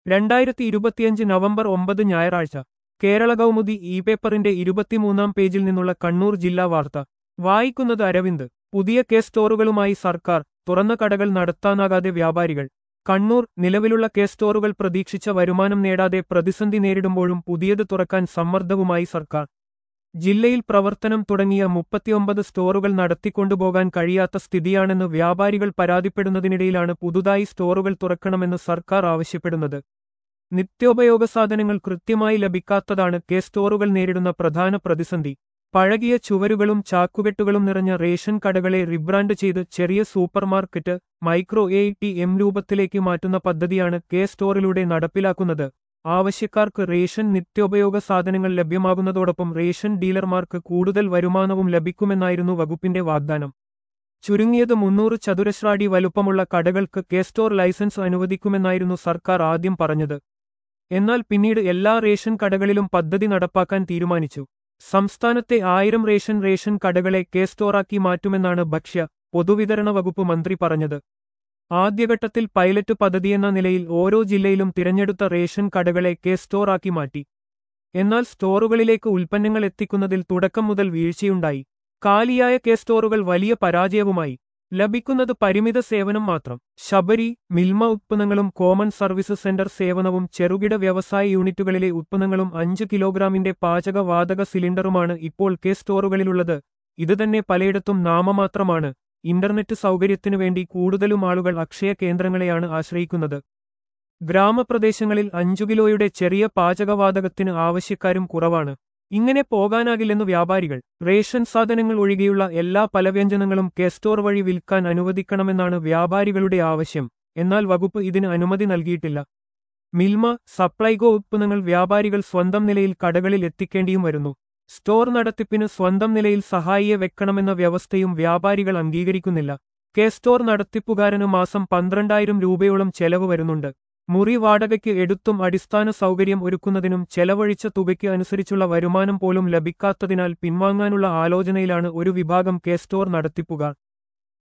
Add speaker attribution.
Speaker 1: രണ്ടായിരത്തി ഇരുപത്തിയഞ്ച് നവംബർ ഒമ്പത് ഞായറാഴ്ച കേരള കൗമുദി ഇ പേപ്പറിന്റെ ഇരുപത്തിമൂന്നാം പേജിൽ നിന്നുള്ള കണ്ണൂർ ജില്ലാ വാർത്ത വായിക്കുന്നത് അരവിന്ദ് പുതിയ കെ സ്റ്റോറുകളുമായി സർക്കാർ തുറന്ന കടകൾ നടത്താനാകാതെ വ്യാപാരികൾ കണ്ണൂർ നിലവിലുള്ള കെ സ്റ്റോറുകൾ പ്രതീക്ഷിച്ച വരുമാനം നേടാതെ പ്രതിസന്ധി നേരിടുമ്പോഴും പുതിയത് തുറക്കാൻ സമ്മർദ്ദവുമായി സർക്കാർ ജില്ലയിൽ പ്രവർത്തനം തുടങ്ങിയ മുപ്പത്തിയൊമ്പത് സ്റ്റോറുകൾ നടത്തിക്കൊണ്ടുപോകാൻ കഴിയാത്ത സ്ഥിതിയാണെന്ന് വ്യാപാരികൾ പരാതിപ്പെടുന്നതിനിടയിലാണ് പുതുതായി സ്റ്റോറുകൾ തുറക്കണമെന്ന് സർക്കാർ ആവശ്യപ്പെടുന്നത് നിത്യോപയോഗ സാധനങ്ങൾ കൃത്യമായി ലഭിക്കാത്തതാണ് കെ സ്റ്റോറുകൾ നേരിടുന്ന പ്രധാന പ്രതിസന്ധി പഴകിയ ചുവരുകളും ചാക്കുകെട്ടുകളും നിറഞ്ഞ റേഷൻ കടകളെ റിബ്രാൻഡ് ചെയ്ത് ചെറിയ supermarket micro A T M രൂപത്തിലേക്ക് മാറ്റുന്ന പദ്ധതിയാണ് കെ സ്റ്റോറിലൂടെ നടപ്പിലാക്കുന്നത് ആവശ്യക്കാർക്ക് റേഷൻ നിത്യോപയോഗ സാധനങ്ങൾ ലഭ്യമാകുന്നതോടൊപ്പം റേഷൻ ഡീലർമാർക്ക് കൂടുതൽ വരുമാനവും ലഭിക്കുമെന്നായിരുന്നു വകുപ്പിന്റെ വാഗ്ദാനം ചുരുങ്ങിയത് മുന്നൂറ് ചതുരശ്രാടി വലുപ്പമുള്ള കടകൾക്ക് കെ സ്റ്റോർ ലൈസൻസ് അനുവദിക്കുമെന്നായിരുന്നു സർക്കാർ ആദ്യം പറഞ്ഞത് എന്നാൽ പിന്നീട് എല്ലാ റേഷൻ കടകളിലും പദ്ധതി നടപ്പാക്കാൻ തീരുമാനിച്ചു സംസ്ഥാനത്തെ ആയിരം റേഷൻ റേഷൻ കടകളെ കെ സ്റ്റോറാക്കി മാറ്റുമെന്നാണ് ഭക്ഷ്യ പൊതുവിതരണ വകുപ്പ് മന്ത്രി പറഞ്ഞത് ആദ്യഘട്ടത്തിൽ പൈലറ്റ് പദ്ധതിയെന്ന നിലയിൽ ഓരോ ജില്ലയിലും തിരഞ്ഞെടുത്ത റേഷൻ കടകളെ കെ സ്റ്റോറാക്കി മാറ്റി എന്നാൽ സ്റ്റോറുകളിലേക്ക് ഉൽപ്പന്നങ്ങൾ എത്തിക്കുന്നതിൽ തുടക്കം മുതൽ വീഴ്ചയുണ്ടായി കാലിയായ കെ സ്റ്റോറുകൾ വലിയ പരാജയവുമായി ലഭിക്കുന്നത് പരിമിത സേവനം മാത്രം ശബരി മിൽമ ഉത്പന്നങ്ങളും കോമൺ സർവീസ് സെന്റർ സേവനവും ചെറുകിട വ്യവസായ യൂണിറ്റുകളിലെ ഉത്പന്നങ്ങളും അഞ്ച് കിലോഗ്രാമിന്റെ പാചകവാതക സിലിണ്ടറുമാണ് ഇപ്പോൾ കെ സ്റ്റോറുകളിലുള്ളത് ഇത് തന്നെ പലയിടത്തും നാമമാത്രമാണ് ഇന്റർനെറ്റ് സൗകര്യത്തിനു വേണ്ടി കൂടുതലും ആളുകൾ അക്ഷയ കേന്ദ്രങ്ങളെയാണ് ആശ്രയിക്കുന്നത് ഗ്രാമപ്രദേശങ്ങളിൽ അഞ്ചു കിലോയുടെ ചെറിയ പാചകവാതകത്തിന് ആവശ്യക്കാരും കുറവാണ് ഇങ്ങനെ പോകാനാകില്ലെന്നു വ്യാപാരികൾ റേഷൻ സാധനങ്ങൾ ഒഴികെയുള്ള എല്ലാ പലവ്യഞ്ജനങ്ങളും കെ സ്റ്റോർ വഴി വിൽക്കാൻ അനുവദിക്കണമെന്നാണ് വ്യാപാരികളുടെ ആവശ്യം എന്നാൽ വകുപ്പ് ഇതിന് അനുമതി നൽകിയിട്ടില്ല മിൽമ സപ്ലൈകോ ഉത്പന്നങ്ങൾ വ്യാപാരികൾ സ്വന്തം നിലയിൽ കടകളിൽ എത്തിക്കേണ്ടിയും വരുന്നു സ്റ്റോർ നടത്തിപ്പിന് സ്വന്തം നിലയിൽ സഹായിയെ വെക്കണമെന്ന വ്യവസ്ഥയും വ്യാപാരികൾ അംഗീകരിക്കുന്നില്ല കെ സ്റ്റോർ നടത്തിപ്പുകാരന് മാസം പന്ത്രണ്ടായിരം രൂപയോളം ചെലവ് വരുന്നുണ്ട് മുറി വാടകയ്ക്ക് എടുത്തും അടിസ്ഥാന സൗകര്യം ഒരുക്കുന്നതിനും ചെലവഴിച്ച തുകയ്ക്ക് അനുസരിച്ചുള്ള വരുമാനം പോലും ലഭിക്കാത്തതിനാൽ പിൻവാങ്ങാനുള്ള ആലോചനയിലാണ് ഒരു വിഭാഗം കെ സ്റ്റോർ നടത്തിപ്പുകാർ